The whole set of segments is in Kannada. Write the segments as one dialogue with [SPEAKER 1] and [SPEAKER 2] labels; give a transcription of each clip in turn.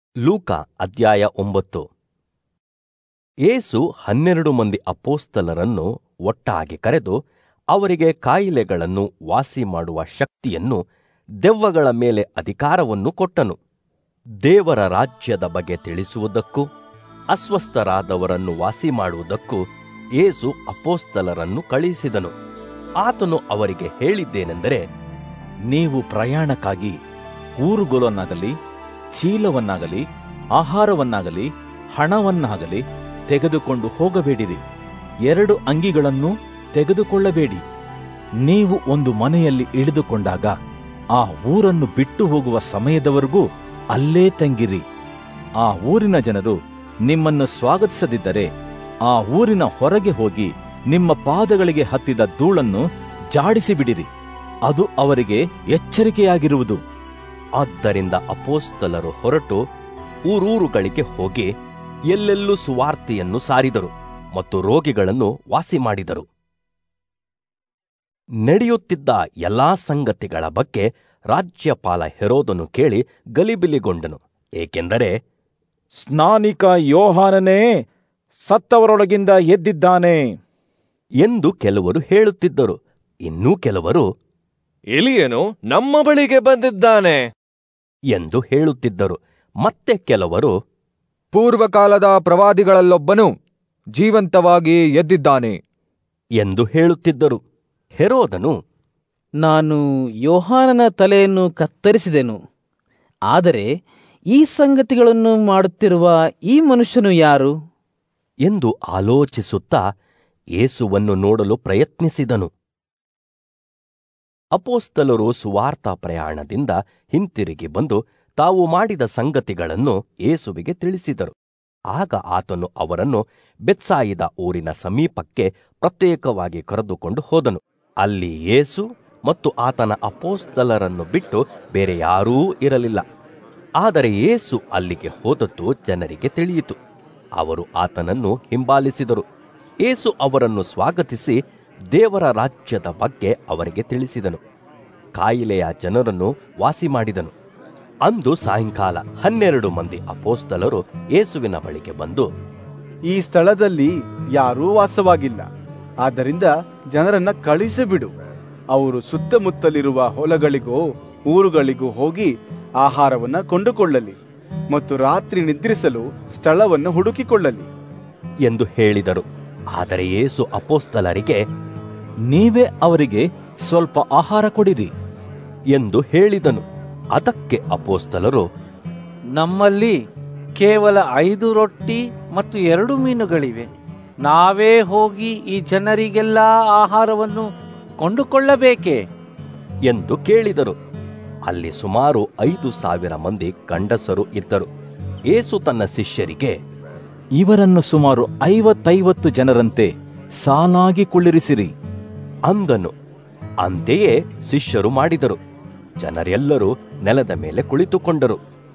[SPEAKER 1] ಲೂಕ ಅಧ್ಯಾಯ ಒಂಬತ್ತು ಏಸು ಹನ್ನೆರಡು ಮಂದಿ ಅಪೋಸ್ತಲರನ್ನು ಒಟ್ಟಾಗಿ ಕರೆದು ಅವರಿಗೆ ಕಾಯಿಲೆಗಳನ್ನು ವಾಸಿ ಮಾಡುವ ಶಕ್ತಿಯನ್ನು ದೆವ್ವಗಳ ಮೇಲೆ ಅಧಿಕಾರವನ್ನು ಕೊಟ್ಟನು ದೇವರ ರಾಜ್ಯದ ಬಗ್ಗೆ ತಿಳಿಸುವುದಕ್ಕೂ ಅಸ್ವಸ್ಥರಾದವರನ್ನು ವಾಸಿ ಮಾಡುವುದಕ್ಕೂ ಏಸು ಅಪೋಸ್ತಲರನ್ನು ಕಳುಹಿಸಿದನು ಆತನು ಅವರಿಗೆ ಹೇಳಿದ್ದೇನೆಂದರೆ
[SPEAKER 2] ನೀವು ಪ್ರಯಾಣಕ್ಕಾಗಿ ಊರುಗೋಲನ್ನಾಗಲಿ ಚೀಲವನ್ನಾಗಲಿ ಆಹಾರವನ್ನಾಗಲಿ ಹಣವನ್ನಾಗಲಿ ತೆಗೆದುಕೊಂಡು ಹೋಗಬೇಡಿರಿ ಎರಡು ಅಂಗಿಗಳನ್ನು ತೆಗೆದುಕೊಳ್ಳಬೇಡಿ ನೀವು ಒಂದು ಮನೆಯಲ್ಲಿ ಇಳಿದುಕೊಂಡಾಗ ಆ ಊರನ್ನು ಬಿಟ್ಟು ಹೋಗುವ ಸಮಯದವರೆಗೂ ಅಲ್ಲೇ ತಂಗಿರಿ ಆ ಊರಿನ ಜನರು ನಿಮ್ಮನ್ನು ಸ್ವಾಗತಿಸದಿದ್ದರೆ ಆ ಊರಿನ ಹೊರಗೆ ಹೋಗಿ ನಿಮ್ಮ ಪಾದಗಳಿಗೆ ಹತ್ತಿದ ಧೂಳನ್ನು ಜಾಡಿಸಿಬಿಡಿರಿ ಅದು ಅವರಿಗೆ ಎಚ್ಚರಿಕೆಯಾಗಿರುವುದು
[SPEAKER 1] ಆದ್ದರಿಂದ ಅಪೋಸ್ತಲರು ಹೊರಟು ಊರೂರುಗಳಿಗೆ ಹೋಗಿ ಎಲ್ಲೆಲ್ಲೂ ಸುವಾರ್ತೆಯನ್ನು ಸಾರಿದರು ಮತ್ತು ರೋಗಿಗಳನ್ನು ವಾಸಿ ಮಾಡಿದರು ನಡೆಯುತ್ತಿದ್ದ ಎಲ್ಲಾ ಸಂಗತಿಗಳ ಬಗ್ಗೆ ರಾಜ್ಯಪಾಲ ಹೆರೋದನು ಕೇಳಿ ಗಲಿಬಿಲಿಗೊಂಡನು ಏಕೆಂದರೆ
[SPEAKER 2] ಸ್ನಾನಿಕ ಯೋಹಾನನೇ ಸತ್ತವರೊಳಗಿಂದ ಎದ್ದಿದ್ದಾನೆ
[SPEAKER 1] ಎಂದು ಕೆಲವರು ಹೇಳುತ್ತಿದ್ದರು ಇನ್ನೂ ಕೆಲವರು
[SPEAKER 3] ಎಲಿಯನು ನಮ್ಮ ಬಳಿಗೆ ಬಂದಿದ್ದಾನೆ
[SPEAKER 1] ಎಂದು ಹೇಳುತ್ತಿದ್ದರು ಮತ್ತೆ ಕೆಲವರು
[SPEAKER 4] ಪೂರ್ವಕಾಲದ ಪ್ರವಾದಿಗಳಲ್ಲೊಬ್ಬನು ಜೀವಂತವಾಗಿ ಎದ್ದಿದ್ದಾನೆ
[SPEAKER 1] ಎಂದು ಹೇಳುತ್ತಿದ್ದರು ಹೆರೋದನು
[SPEAKER 5] ನಾನು ಯೋಹಾನನ ತಲೆಯನ್ನು ಕತ್ತರಿಸಿದೆನು ಆದರೆ ಈ ಸಂಗತಿಗಳನ್ನು ಮಾಡುತ್ತಿರುವ ಈ ಮನುಷ್ಯನು ಯಾರು
[SPEAKER 1] ಎಂದು ಆಲೋಚಿಸುತ್ತಾ ಯೇಸುವನ್ನು ನೋಡಲು ಪ್ರಯತ್ನಿಸಿದನು ಅಪೋಸ್ತಲರು ಸುವಾರ್ತಾ ಪ್ರಯಾಣದಿಂದ ಹಿಂತಿರುಗಿ ಬಂದು ತಾವು ಮಾಡಿದ ಸಂಗತಿಗಳನ್ನು ಯೇಸುವಿಗೆ ತಿಳಿಸಿದರು ಆಗ ಆತನು ಅವರನ್ನು ಬೆತ್ಸಾಯಿದ ಊರಿನ ಸಮೀಪಕ್ಕೆ ಪ್ರತ್ಯೇಕವಾಗಿ ಕರೆದುಕೊಂಡು ಹೋದನು ಅಲ್ಲಿ ಯೇಸು ಮತ್ತು ಆತನ ಅಪೋಸ್ತಲರನ್ನು ಬಿಟ್ಟು ಬೇರೆ ಯಾರೂ ಇರಲಿಲ್ಲ ಆದರೆ ಯೇಸು ಅಲ್ಲಿಗೆ ಹೋದದ್ದು ಜನರಿಗೆ ತಿಳಿಯಿತು ಅವರು ಆತನನ್ನು ಹಿಂಬಾಲಿಸಿದರು ಏಸು ಅವರನ್ನು ಸ್ವಾಗತಿಸಿ ದೇವರ ರಾಜ್ಯದ ಬಗ್ಗೆ ಅವರಿಗೆ ತಿಳಿಸಿದನು ಕಾಯಿಲೆಯ ಜನರನ್ನು ವಾಸಿ ಮಾಡಿದನು ಅಂದು ಸಾಯಂಕಾಲ ಹನ್ನೆರಡು ಮಂದಿ ಅಪೋಸ್ತಲರು ಯೇಸುವಿನ ಬಳಿಗೆ ಬಂದು
[SPEAKER 6] ಈ ಸ್ಥಳದಲ್ಲಿ ಯಾರೂ ವಾಸವಾಗಿಲ್ಲ ಆದ್ದರಿಂದ ಜನರನ್ನ ಕಳಿಸಿಬಿಡು ಅವರು ಸುತ್ತಮುತ್ತಲಿರುವ ಹೊಲಗಳಿಗೋ ಊರುಗಳಿಗೂ ಹೋಗಿ ಆಹಾರವನ್ನ ಕೊಂಡುಕೊಳ್ಳಲಿ ಮತ್ತು ರಾತ್ರಿ ನಿದ್ರಿಸಲು ಸ್ಥಳವನ್ನು ಹುಡುಕಿಕೊಳ್ಳಲಿ
[SPEAKER 1] ಎಂದು ಹೇಳಿದರು ಆದರೆ ಯೇಸು ಅಪೋಸ್ತಲರಿಗೆ
[SPEAKER 2] ನೀವೇ ಅವರಿಗೆ ಸ್ವಲ್ಪ ಆಹಾರ ಕೊಡಿರಿ
[SPEAKER 1] ಎಂದು ಹೇಳಿದನು ಅದಕ್ಕೆ ಅಪೋಸ್ತಲರು
[SPEAKER 7] ನಮ್ಮಲ್ಲಿ ಕೇವಲ ಐದು ರೊಟ್ಟಿ ಮತ್ತು ಎರಡು ಮೀನುಗಳಿವೆ ನಾವೇ ಹೋಗಿ ಈ ಜನರಿಗೆಲ್ಲ ಆಹಾರವನ್ನು ಕೊಂಡುಕೊಳ್ಳಬೇಕೇ
[SPEAKER 1] ಎಂದು ಕೇಳಿದರು ಅಲ್ಲಿ ಸುಮಾರು ಐದು ಸಾವಿರ ಮಂದಿ ಗಂಡಸರು ಇದ್ದರು ಏಸು ತನ್ನ ಶಿಷ್ಯರಿಗೆ
[SPEAKER 2] ಇವರನ್ನು ಸುಮಾರು ಐವತ್ತೈವತ್ತು ಜನರಂತೆ ಸಾಲಾಗಿ ಕುಳ್ಳಿರಿಸಿರಿ
[SPEAKER 1] ಅಂದನು ಅಂತೆಯೇ ಶಿಷ್ಯರು ಮಾಡಿದರು ಜನರೆಲ್ಲರೂ ನೆಲದ ಮೇಲೆ ಕುಳಿತುಕೊಂಡರು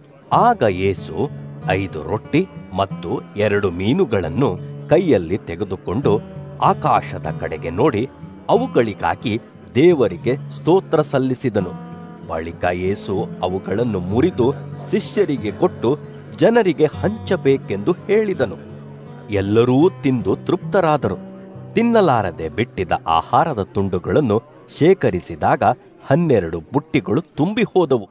[SPEAKER 1] ಆಗ ಯೇಸು ಐದು ರೊಟ್ಟಿ ಮತ್ತು ಎರಡು ಮೀನುಗಳನ್ನು ಕೈಯಲ್ಲಿ ತೆಗೆದುಕೊಂಡು ಆಕಾಶದ ಕಡೆಗೆ ನೋಡಿ ಅವುಗಳಿಗಾಗಿ ದೇವರಿಗೆ ಸ್ತೋತ್ರ ಸಲ್ಲಿಸಿದನು ಬಳಿಕ ಯೇಸು ಅವುಗಳನ್ನು ಮುರಿದು ಶಿಷ್ಯರಿಗೆ ಕೊಟ್ಟು ಜನರಿಗೆ ಹಂಚಬೇಕೆಂದು ಹೇಳಿದನು ಎಲ್ಲರೂ ತಿಂದು ತೃಪ್ತರಾದರು ತಿನ್ನಲಾರದೆ ಬಿಟ್ಟಿದ್ದ ಆಹಾರದ ತುಂಡುಗಳನ್ನು ಶೇಖರಿಸಿದಾಗ ಹನ್ನೆರಡು ಬುಟ್ಟಿಗಳು ತುಂಬಿ ಹೋದವು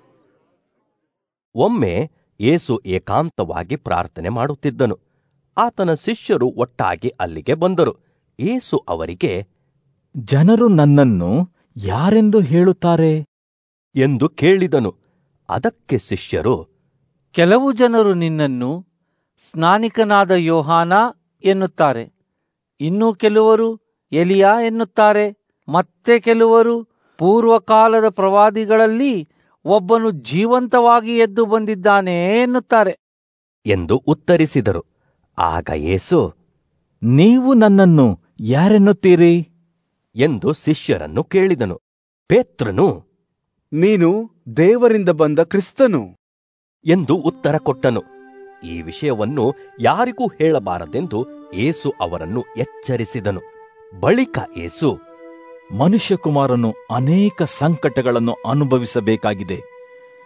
[SPEAKER 1] ಒಮ್ಮೆ ಏಸು ಏಕಾಂತವಾಗಿ ಪ್ರಾರ್ಥನೆ ಮಾಡುತ್ತಿದ್ದನು ಆತನ ಶಿಷ್ಯರು ಒಟ್ಟಾಗಿ ಅಲ್ಲಿಗೆ ಬಂದರು ಏಸು ಅವರಿಗೆ
[SPEAKER 2] ಜನರು ನನ್ನನ್ನು ಯಾರೆಂದು ಹೇಳುತ್ತಾರೆ
[SPEAKER 1] ಎಂದು ಕೇಳಿದನು ಅದಕ್ಕೆ ಶಿಷ್ಯರು
[SPEAKER 7] ಕೆಲವು ಜನರು ನಿನ್ನನ್ನು ಸ್ನಾನಿಕನಾದ ಯೋಹಾನ ಎನ್ನುತ್ತಾರೆ ಇನ್ನು ಕೆಲವರು ಎಲಿಯಾ ಎನ್ನುತ್ತಾರೆ ಮತ್ತೆ ಕೆಲವರು ಪೂರ್ವಕಾಲದ ಪ್ರವಾದಿಗಳಲ್ಲಿ ಒಬ್ಬನು ಜೀವಂತವಾಗಿ ಎದ್ದು ಬಂದಿದ್ದಾನೆ ಎನ್ನುತ್ತಾರೆ
[SPEAKER 1] ಎಂದು ಉತ್ತರಿಸಿದರು ಆಗ ಯೇಸು
[SPEAKER 2] ನೀವು ನನ್ನನ್ನು ಯಾರೆನ್ನುತ್ತೀರಿ
[SPEAKER 1] ಎಂದು ಶಿಷ್ಯರನ್ನು ಕೇಳಿದನು ಪೇತ್ರನು
[SPEAKER 6] ನೀನು ದೇವರಿಂದ ಬಂದ ಕ್ರಿಸ್ತನು
[SPEAKER 1] ಎಂದು ಉತ್ತರ ಕೊಟ್ಟನು ಈ ವಿಷಯವನ್ನು ಯಾರಿಗೂ ಹೇಳಬಾರದೆಂದು ಏಸು ಅವರನ್ನು ಎಚ್ಚರಿಸಿದನು ಬಳಿಕ ಏಸು
[SPEAKER 2] ಮನುಷ್ಯಕುಮಾರನು ಅನೇಕ ಸಂಕಟಗಳನ್ನು ಅನುಭವಿಸಬೇಕಾಗಿದೆ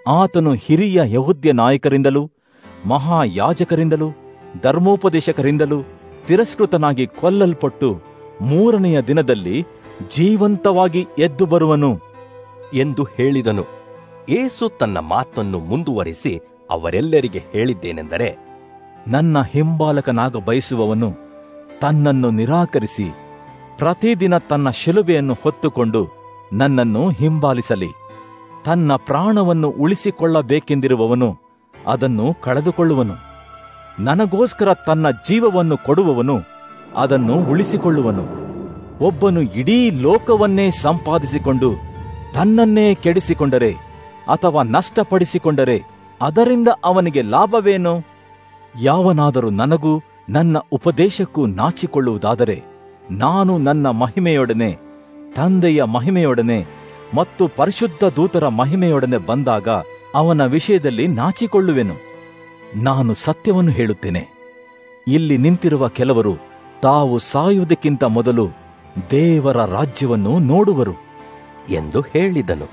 [SPEAKER 2] ಆತನು ಹಿರಿಯ ಯಹುದ್ಯ ನಾಯಕರಿಂದಲೂ ಮಹಾಯಾಜಕರಿಂದಲೂ ಧರ್ಮೋಪದೇಶಕರಿಂದಲೂ ತಿರಸ್ಕೃತನಾಗಿ ಕೊಲ್ಲಲ್ಪಟ್ಟು ಮೂರನೆಯ ದಿನದಲ್ಲಿ ಜೀವಂತವಾಗಿ ಎದ್ದು ಬರುವನು
[SPEAKER 1] ಎಂದು ಹೇಳಿದನು ಏಸು ತನ್ನ ಮಾತನ್ನು ಮುಂದುವರಿಸಿ ಅವರೆಲ್ಲರಿಗೆ ಹೇಳಿದ್ದೇನೆಂದರೆ
[SPEAKER 2] ನನ್ನ ಹಿಂಬಾಲಕನಾಗ ಬಯಸುವವನು ತನ್ನನ್ನು ನಿರಾಕರಿಸಿ ಪ್ರತಿದಿನ ತನ್ನ ಶಿಲುಬೆಯನ್ನು ಹೊತ್ತುಕೊಂಡು ನನ್ನನ್ನು ಹಿಂಬಾಲಿಸಲಿ ತನ್ನ ಪ್ರಾಣವನ್ನು ಉಳಿಸಿಕೊಳ್ಳಬೇಕೆಂದಿರುವವನು ಅದನ್ನು ಕಳೆದುಕೊಳ್ಳುವನು ನನಗೋಸ್ಕರ ತನ್ನ ಜೀವವನ್ನು ಕೊಡುವವನು ಅದನ್ನು ಉಳಿಸಿಕೊಳ್ಳುವನು ಒಬ್ಬನು ಇಡೀ ಲೋಕವನ್ನೇ ಸಂಪಾದಿಸಿಕೊಂಡು ತನ್ನನ್ನೇ ಕೆಡಿಸಿಕೊಂಡರೆ ಅಥವಾ ನಷ್ಟಪಡಿಸಿಕೊಂಡರೆ ಅದರಿಂದ ಅವನಿಗೆ ಲಾಭವೇನು ಯಾವನಾದರೂ ನನಗೂ ನನ್ನ ಉಪದೇಶಕ್ಕೂ ನಾಚಿಕೊಳ್ಳುವುದಾದರೆ ನಾನು ನನ್ನ ಮಹಿಮೆಯೊಡನೆ ತಂದೆಯ ಮಹಿಮೆಯೊಡನೆ ಮತ್ತು ಪರಿಶುದ್ಧ ದೂತರ ಮಹಿಮೆಯೊಡನೆ ಬಂದಾಗ ಅವನ ವಿಷಯದಲ್ಲಿ ನಾಚಿಕೊಳ್ಳುವೆನು ನಾನು ಸತ್ಯವನ್ನು ಹೇಳುತ್ತೇನೆ ಇಲ್ಲಿ ನಿಂತಿರುವ ಕೆಲವರು ತಾವು ಸಾಯುವುದಕ್ಕಿಂತ ಮೊದಲು ದೇವರ ರಾಜ್ಯವನ್ನು ನೋಡುವರು
[SPEAKER 1] ಎಂದು ಹೇಳಿದನು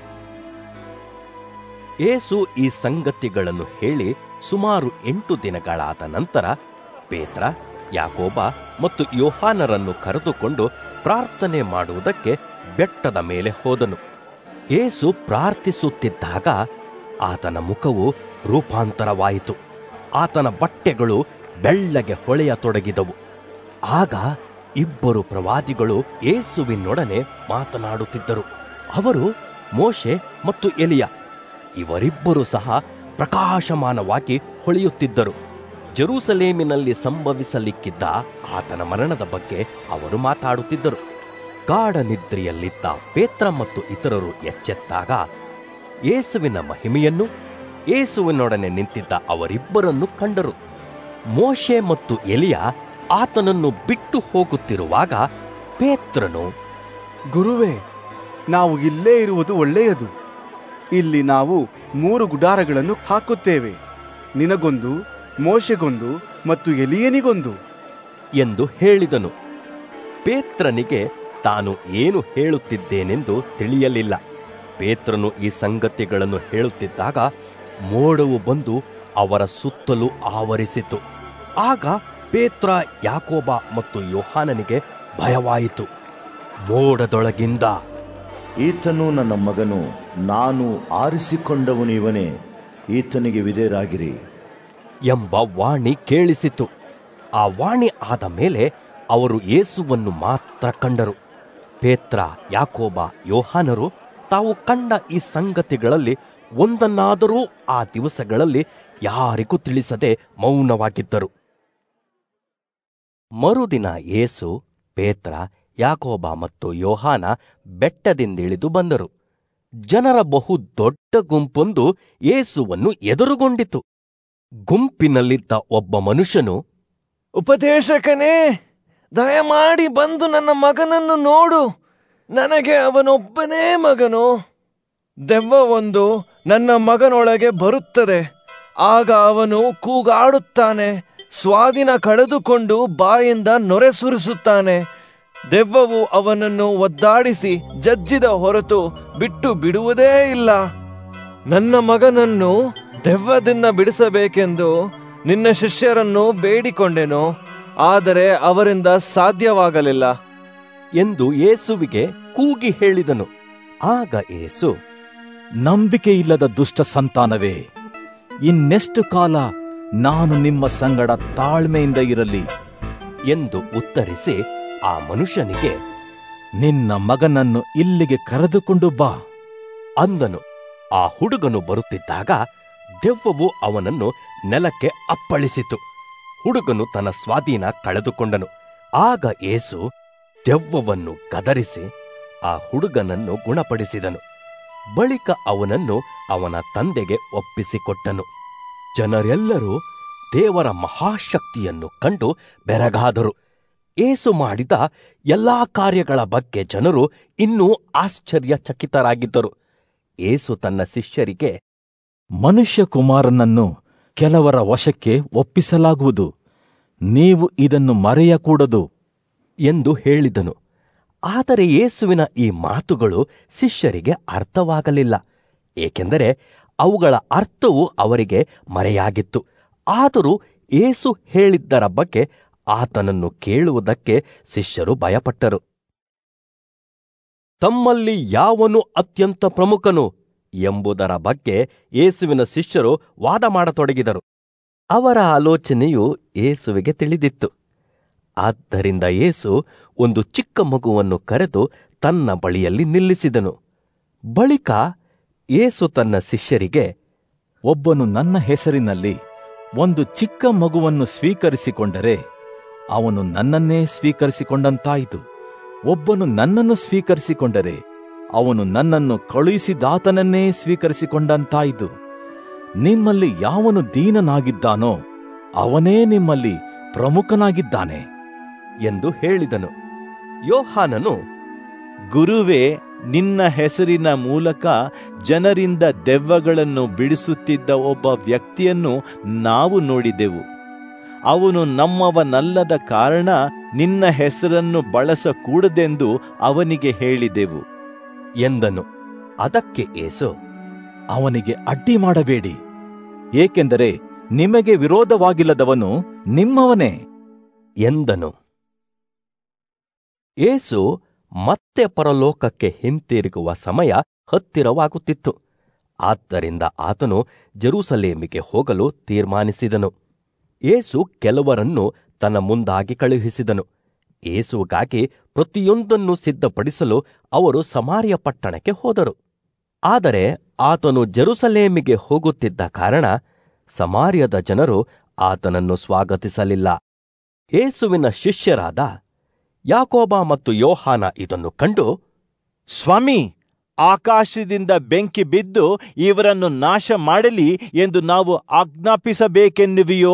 [SPEAKER 1] ಏಸು ಈ ಸಂಗತಿಗಳನ್ನು ಹೇಳಿ ಸುಮಾರು ಎಂಟು ದಿನಗಳಾದ ನಂತರ ಪೇತ್ರ ಯಾಕೋಬ ಮತ್ತು ಯೋಹಾನರನ್ನು ಕರೆದುಕೊಂಡು ಪ್ರಾರ್ಥನೆ ಮಾಡುವುದಕ್ಕೆ ಬೆಟ್ಟದ ಮೇಲೆ ಹೋದನು ಏಸು ಪ್ರಾರ್ಥಿಸುತ್ತಿದ್ದಾಗ ಆತನ ಮುಖವು ರೂಪಾಂತರವಾಯಿತು ಆತನ ಬಟ್ಟೆಗಳು ಬೆಳ್ಳಗೆ ಹೊಳೆಯತೊಡಗಿದವು ಆಗ ಇಬ್ಬರು ಪ್ರವಾದಿಗಳು ಏಸುವಿನೊಡನೆ ಮಾತನಾಡುತ್ತಿದ್ದರು ಅವರು ಮೋಶೆ ಮತ್ತು ಎಲಿಯ ಇವರಿಬ್ಬರು ಸಹ ಪ್ರಕಾಶಮಾನವಾಗಿ ಹೊಳೆಯುತ್ತಿದ್ದರು ಜೆರೂಸಲೇಮಿನಲ್ಲಿ ಸಂಭವಿಸಲಿಕ್ಕಿದ್ದ ಆತನ ಮರಣದ ಬಗ್ಗೆ ಅವರು ಮಾತಾಡುತ್ತಿದ್ದರು ಗಾಢ ನಿದ್ರೆಯಲ್ಲಿದ್ದ ಪೇತ್ರ ಮತ್ತು ಇತರರು ಎಚ್ಚೆತ್ತಾಗ ಯೇಸುವಿನ ಮಹಿಮೆಯನ್ನು ಯೇಸುವಿನೊಡನೆ ನಿಂತಿದ್ದ ಅವರಿಬ್ಬರನ್ನು ಕಂಡರು ಮೋಶೆ ಮತ್ತು ಎಲಿಯ ಆತನನ್ನು ಬಿಟ್ಟು ಹೋಗುತ್ತಿರುವಾಗ ಪೇತ್ರನು
[SPEAKER 6] ಗುರುವೇ ನಾವು ಇಲ್ಲೇ ಇರುವುದು ಒಳ್ಳೆಯದು ಇಲ್ಲಿ ನಾವು ಮೂರು ಗುಡಾರಗಳನ್ನು ಹಾಕುತ್ತೇವೆ ನಿನಗೊಂದು ಮೋಶೆಗೊಂದು ಮತ್ತು ಎಲಿಯನಿಗೊಂದು
[SPEAKER 1] ಎಂದು ಹೇಳಿದನು ಪೇತ್ರನಿಗೆ ತಾನು ಏನು ಹೇಳುತ್ತಿದ್ದೇನೆಂದು ತಿಳಿಯಲಿಲ್ಲ ಪೇತ್ರನು ಈ ಸಂಗತಿಗಳನ್ನು ಹೇಳುತ್ತಿದ್ದಾಗ ಮೋಡವು ಬಂದು ಅವರ ಸುತ್ತಲೂ ಆವರಿಸಿತು ಆಗ ಪೇತ್ರ ಯಾಕೋಬ ಮತ್ತು ಯೋಹಾನನಿಗೆ ಭಯವಾಯಿತು ಮೋಡದೊಳಗಿಂದ
[SPEAKER 8] ಈತನು ನನ್ನ ಮಗನು ನಾನು ಆರಿಸಿಕೊಂಡವನು ಇವನೇ ಈತನಿಗೆ ವಿಧೇಯರಾಗಿರಿ
[SPEAKER 1] ಎಂಬ ವಾಣಿ ಕೇಳಿಸಿತು ಆ ವಾಣಿ ಆದ ಮೇಲೆ ಅವರು ಯೇಸುವನ್ನು ಮಾತ್ರ ಕಂಡರು ಪೇತ್ರ ಯಾಕೋಬ ಯೋಹಾನರು ತಾವು ಕಂಡ ಈ ಸಂಗತಿಗಳಲ್ಲಿ ಒಂದನ್ನಾದರೂ ಆ ದಿವಸಗಳಲ್ಲಿ ಯಾರಿಗೂ ತಿಳಿಸದೆ ಮೌನವಾಗಿದ್ದರು ಮರುದಿನ ಯೇಸು ಪೇತ್ರ ಯಾಕೋಬ ಮತ್ತು ಯೋಹಾನ ಬೆಟ್ಟದಿಂದಿಳಿದು ಬಂದರು ಜನರ ಬಹು ದೊಡ್ಡ ಗುಂಪೊಂದು ಯೇಸುವನ್ನು ಎದುರುಗೊಂಡಿತು ಗುಂಪಿನಲ್ಲಿದ್ದ ಒಬ್ಬ ಮನುಷ್ಯನು
[SPEAKER 3] ಉಪದೇಶಕನೇ ದಯಮಾಡಿ ಬಂದು ನನ್ನ ಮಗನನ್ನು ನೋಡು ನನಗೆ ಅವನೊಬ್ಬನೇ ಮಗನು ದೆವ್ವ ಒಂದು ನನ್ನ ಮಗನೊಳಗೆ ಬರುತ್ತದೆ ಆಗ ಅವನು ಕೂಗಾಡುತ್ತಾನೆ ಸ್ವಾದಿನ ಕಳೆದುಕೊಂಡು ಬಾಯಿಂದ ನೊರೆ ಸುರಿಸುತ್ತಾನೆ ದೆವ್ವವು ಅವನನ್ನು ಒದ್ದಾಡಿಸಿ ಜಜ್ಜಿದ ಹೊರತು ಬಿಟ್ಟು ಬಿಡುವುದೇ ಇಲ್ಲ ನನ್ನ ಮಗನನ್ನು ದೆವ್ವದಿಂದ ಬಿಡಿಸಬೇಕೆಂದು ನಿನ್ನ ಶಿಷ್ಯರನ್ನು ಬೇಡಿಕೊಂಡೆನು ಆದರೆ ಅವರಿಂದ ಸಾಧ್ಯವಾಗಲಿಲ್ಲ
[SPEAKER 1] ಎಂದು ಯೇಸುವಿಗೆ ಕೂಗಿ ಹೇಳಿದನು ಆಗ ಏಸು
[SPEAKER 2] ನಂಬಿಕೆಯಿಲ್ಲದ ದುಷ್ಟ ಸಂತಾನವೇ ಇನ್ನೆಷ್ಟು ಕಾಲ ನಾನು ನಿಮ್ಮ ಸಂಗಡ ತಾಳ್ಮೆಯಿಂದ ಇರಲಿ
[SPEAKER 1] ಎಂದು ಉತ್ತರಿಸಿ ಆ ಮನುಷ್ಯನಿಗೆ
[SPEAKER 2] ನಿನ್ನ ಮಗನನ್ನು ಇಲ್ಲಿಗೆ ಕರೆದುಕೊಂಡು ಬಾ
[SPEAKER 1] ಅಂದನು ಆ ಹುಡುಗನು ಬರುತ್ತಿದ್ದಾಗ ದೆವ್ವವು ಅವನನ್ನು ನೆಲಕ್ಕೆ ಅಪ್ಪಳಿಸಿತು ಹುಡುಗನು ತನ್ನ ಸ್ವಾಧೀನ ಕಳೆದುಕೊಂಡನು ಆಗ ಏಸು ದೆವ್ವವನ್ನು ಗದರಿಸಿ ಆ ಹುಡುಗನನ್ನು ಗುಣಪಡಿಸಿದನು ಬಳಿಕ ಅವನನ್ನು ಅವನ ತಂದೆಗೆ ಒಪ್ಪಿಸಿಕೊಟ್ಟನು ಜನರೆಲ್ಲರೂ ದೇವರ ಮಹಾಶಕ್ತಿಯನ್ನು ಕಂಡು ಬೆರಗಾದರು ಏಸು ಮಾಡಿದ ಎಲ್ಲಾ ಕಾರ್ಯಗಳ ಬಗ್ಗೆ ಜನರು ಇನ್ನೂ ಆಶ್ಚರ್ಯಚಕಿತರಾಗಿದ್ದರು ಏಸು ತನ್ನ ಶಿಷ್ಯರಿಗೆ
[SPEAKER 2] ಮನುಷ್ಯ ಕುಮಾರನನ್ನು ಕೆಲವರ ವಶಕ್ಕೆ ಒಪ್ಪಿಸಲಾಗುವುದು ನೀವು ಇದನ್ನು ಮರೆಯಕೂಡದು
[SPEAKER 1] ಎಂದು ಹೇಳಿದನು ಆದರೆ ಯೇಸುವಿನ ಈ ಮಾತುಗಳು ಶಿಷ್ಯರಿಗೆ ಅರ್ಥವಾಗಲಿಲ್ಲ ಏಕೆಂದರೆ ಅವುಗಳ ಅರ್ಥವು ಅವರಿಗೆ ಮರೆಯಾಗಿತ್ತು ಆದರೂ ಏಸು ಹೇಳಿದ್ದರ ಬಗ್ಗೆ ಆತನನ್ನು ಕೇಳುವುದಕ್ಕೆ ಶಿಷ್ಯರು ಭಯಪಟ್ಟರು ತಮ್ಮಲ್ಲಿ ಯಾವನು ಅತ್ಯಂತ ಪ್ರಮುಖನು ಎಂಬುದರ ಬಗ್ಗೆ ಯೇಸುವಿನ ಶಿಷ್ಯರು ವಾದ ಮಾಡತೊಡಗಿದರು ಅವರ ಆಲೋಚನೆಯು ಏಸುವಿಗೆ ತಿಳಿದಿತ್ತು ಆದ್ದರಿಂದ ಯೇಸು ಒಂದು ಚಿಕ್ಕ ಮಗುವನ್ನು ಕರೆದು ತನ್ನ ಬಳಿಯಲ್ಲಿ ನಿಲ್ಲಿಸಿದನು ಬಳಿಕ ಏಸು ತನ್ನ ಶಿಷ್ಯರಿಗೆ
[SPEAKER 2] ಒಬ್ಬನು ನನ್ನ ಹೆಸರಿನಲ್ಲಿ ಒಂದು ಚಿಕ್ಕ ಮಗುವನ್ನು ಸ್ವೀಕರಿಸಿಕೊಂಡರೆ ಅವನು ನನ್ನನ್ನೇ ಸ್ವೀಕರಿಸಿಕೊಂಡಂತಾಯಿತು ಒಬ್ಬನು ನನ್ನನ್ನು ಸ್ವೀಕರಿಸಿಕೊಂಡರೆ ಅವನು ನನ್ನನ್ನು ಕಳುಹಿಸಿದಾತನನ್ನೇ ಸ್ವೀಕರಿಸಿಕೊಂಡಂತಾಯಿತು ನಿಮ್ಮಲ್ಲಿ ಯಾವನು ದೀನನಾಗಿದ್ದಾನೋ ಅವನೇ ನಿಮ್ಮಲ್ಲಿ ಪ್ರಮುಖನಾಗಿದ್ದಾನೆ
[SPEAKER 1] ಎಂದು ಹೇಳಿದನು ಯೋಹಾನನು
[SPEAKER 9] ಗುರುವೇ ನಿನ್ನ ಹೆಸರಿನ ಮೂಲಕ ಜನರಿಂದ ದೆವ್ವಗಳನ್ನು ಬಿಡಿಸುತ್ತಿದ್ದ ಒಬ್ಬ ವ್ಯಕ್ತಿಯನ್ನು ನಾವು ನೋಡಿದೆವು ಅವನು ನಮ್ಮವನಲ್ಲದ ಕಾರಣ ನಿನ್ನ ಹೆಸರನ್ನು ಬಳಸಕೂಡದೆಂದು ಅವನಿಗೆ ಹೇಳಿದೆವು
[SPEAKER 1] ಎಂದನು ಅದಕ್ಕೆ ಏಸು
[SPEAKER 2] ಅವನಿಗೆ ಅಡ್ಡಿ ಮಾಡಬೇಡಿ ಏಕೆಂದರೆ ನಿಮಗೆ ವಿರೋಧವಾಗಿಲ್ಲದವನು ನಿಮ್ಮವನೇ
[SPEAKER 1] ಎಂದನು ಏಸು ಮತ್ತೆ ಪರಲೋಕಕ್ಕೆ ಹಿಂತಿರುಗುವ ಸಮಯ ಹತ್ತಿರವಾಗುತ್ತಿತ್ತು ಆದ್ದರಿಂದ ಆತನು ಜೆರೂಸಲೇಮಿಗೆ ಹೋಗಲು ತೀರ್ಮಾನಿಸಿದನು ಏಸು ಕೆಲವರನ್ನು ತನ್ನ ಮುಂದಾಗಿ ಕಳುಹಿಸಿದನು ಏಸುಗಾಗಿ ಪ್ರತಿಯೊಂದನ್ನು ಸಿದ್ಧಪಡಿಸಲು ಅವರು ಸಮಾರ್ಯ ಪಟ್ಟಣಕ್ಕೆ ಹೋದರು ಆದರೆ ಆತನು ಜೆರುಸಲೇಮಿಗೆ ಹೋಗುತ್ತಿದ್ದ ಕಾರಣ ಸಮಾರ್ಯದ ಜನರು ಆತನನ್ನು ಸ್ವಾಗತಿಸಲಿಲ್ಲ ಏಸುವಿನ ಶಿಷ್ಯರಾದ ಯಾಕೋಬ ಮತ್ತು ಯೋಹಾನ ಇದನ್ನು ಕಂಡು
[SPEAKER 9] ಸ್ವಾಮಿ ಆಕಾಶದಿಂದ ಬೆಂಕಿ ಬಿದ್ದು ಇವರನ್ನು ನಾಶ ಮಾಡಲಿ ಎಂದು ನಾವು ಆಜ್ಞಾಪಿಸಬೇಕೆನ್ನುವಿಯೋ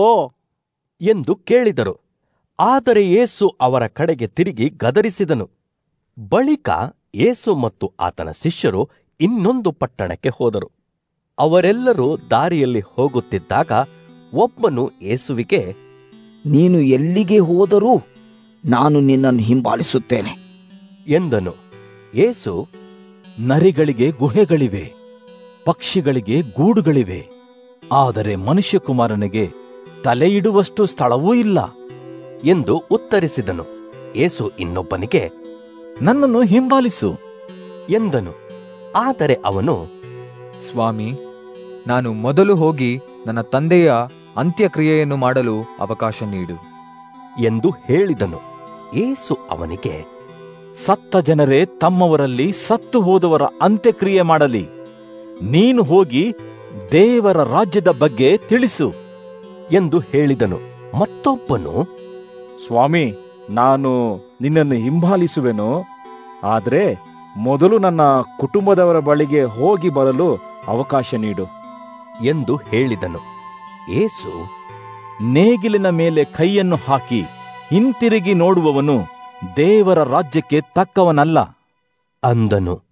[SPEAKER 1] ಎಂದು ಕೇಳಿದರು ಆದರೆ ಏಸು ಅವರ ಕಡೆಗೆ ತಿರುಗಿ ಗದರಿಸಿದನು ಬಳಿಕ ಏಸು ಮತ್ತು ಆತನ ಶಿಷ್ಯರು ಇನ್ನೊಂದು ಪಟ್ಟಣಕ್ಕೆ ಹೋದರು ಅವರೆಲ್ಲರೂ ದಾರಿಯಲ್ಲಿ ಹೋಗುತ್ತಿದ್ದಾಗ ಒಬ್ಬನು ಏಸುವಿಗೆ
[SPEAKER 10] ನೀನು ಎಲ್ಲಿಗೆ ಹೋದರೂ ನಾನು ನಿನ್ನನ್ನು ಹಿಂಬಾಲಿಸುತ್ತೇನೆ
[SPEAKER 1] ಎಂದನು ಏಸು
[SPEAKER 2] ನರಿಗಳಿಗೆ ಗುಹೆಗಳಿವೆ ಪಕ್ಷಿಗಳಿಗೆ ಗೂಡುಗಳಿವೆ ಆದರೆ ಮನುಷ್ಯಕುಮಾರನಿಗೆ ತಲೆಯಿಡುವಷ್ಟು ಸ್ಥಳವೂ ಇಲ್ಲ
[SPEAKER 1] ಎಂದು ಉತ್ತರಿಸಿದನು ಏಸು ಇನ್ನೊಬ್ಬನಿಗೆ
[SPEAKER 2] ನನ್ನನ್ನು ಹಿಂಬಾಲಿಸು
[SPEAKER 1] ಎಂದನು ಆದರೆ ಅವನು
[SPEAKER 4] ಸ್ವಾಮಿ ನಾನು ಮೊದಲು ಹೋಗಿ ನನ್ನ ತಂದೆಯ ಅಂತ್ಯಕ್ರಿಯೆಯನ್ನು ಮಾಡಲು ಅವಕಾಶ ನೀಡು
[SPEAKER 1] ಎಂದು ಹೇಳಿದನು ಏಸು ಅವನಿಗೆ
[SPEAKER 2] ಸತ್ತ ಜನರೇ ತಮ್ಮವರಲ್ಲಿ ಸತ್ತು ಹೋದವರ ಅಂತ್ಯಕ್ರಿಯೆ ಮಾಡಲಿ ನೀನು ಹೋಗಿ ದೇವರ ರಾಜ್ಯದ ಬಗ್ಗೆ ತಿಳಿಸು
[SPEAKER 1] ಎಂದು ಹೇಳಿದನು ಮತ್ತೊಬ್ಬನು
[SPEAKER 11] ಸ್ವಾಮಿ ನಾನು ನಿನ್ನನ್ನು ಹಿಂಬಾಲಿಸುವೆನು ಆದರೆ ಮೊದಲು ನನ್ನ ಕುಟುಂಬದವರ ಬಳಿಗೆ ಹೋಗಿ ಬರಲು ಅವಕಾಶ ನೀಡು
[SPEAKER 1] ಎಂದು ಹೇಳಿದನು ಏಸು
[SPEAKER 2] ನೇಗಿಲಿನ ಮೇಲೆ ಕೈಯನ್ನು ಹಾಕಿ ಹಿಂತಿರುಗಿ ನೋಡುವವನು ದೇವರ ರಾಜ್ಯಕ್ಕೆ ತಕ್ಕವನಲ್ಲ
[SPEAKER 1] ಅಂದನು